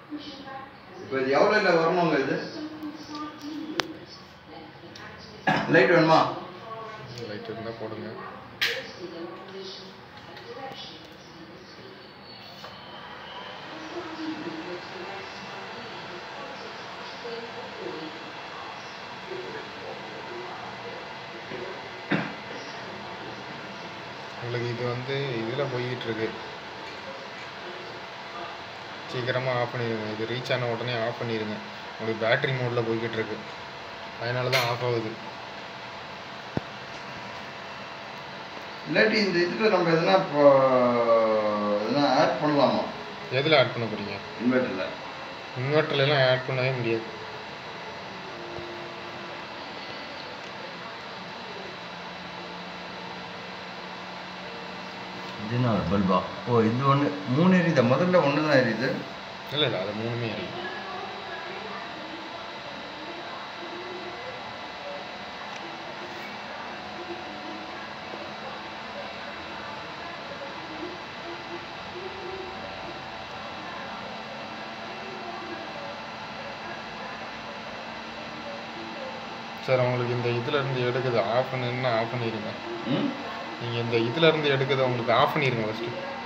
இப்போ இது எவ்வளோல வரணுங்க இது லைட் வேணுமா லைட் இருந்தால் போடுங்க உங்களுக்கு இது வந்து இதில் போய்கிட்டு இருக்கு சீக்கிரமாக ஆஃப் பண்ணிடுங்க இது ரீச் ஆன உடனே ஆஃப் பண்ணிடுங்க உங்களுக்கு பேட்டரி மோடில் போய்கிட்டு இருக்கு அதனால தான் ஆஃப் ஆகுது இல்லாட்டி இந்த இதில் நம்ம எதனா இப்போ எதனா ஆட் பண்ணலாமா எதில் ஆட் பண்ண போகிறீங்க இன்வெர்ட்டரில் இன்வெர்ட்டர்லாம் ஆட் பண்ணவே முடியாது இது என்ன பல்பா ஓ இது ஒன்று மூணு எரியுதா முதல்ல ஒன்று தான் எரியுது இல்லை இல்லை அது மூணுமே எரியும் சார் உங்களுக்கு இந்த இதுல இருந்து எடுக்குது ஆஃப் பண்ணுன்னா ஆஃப் பண்ணிடுங்க ம் நீங்கள் இந்த இதுல இருந்து எடுக்குது உங்களுக்கு ஆஃப் பண்ணிடுங்க ஃபஸ்ட்டு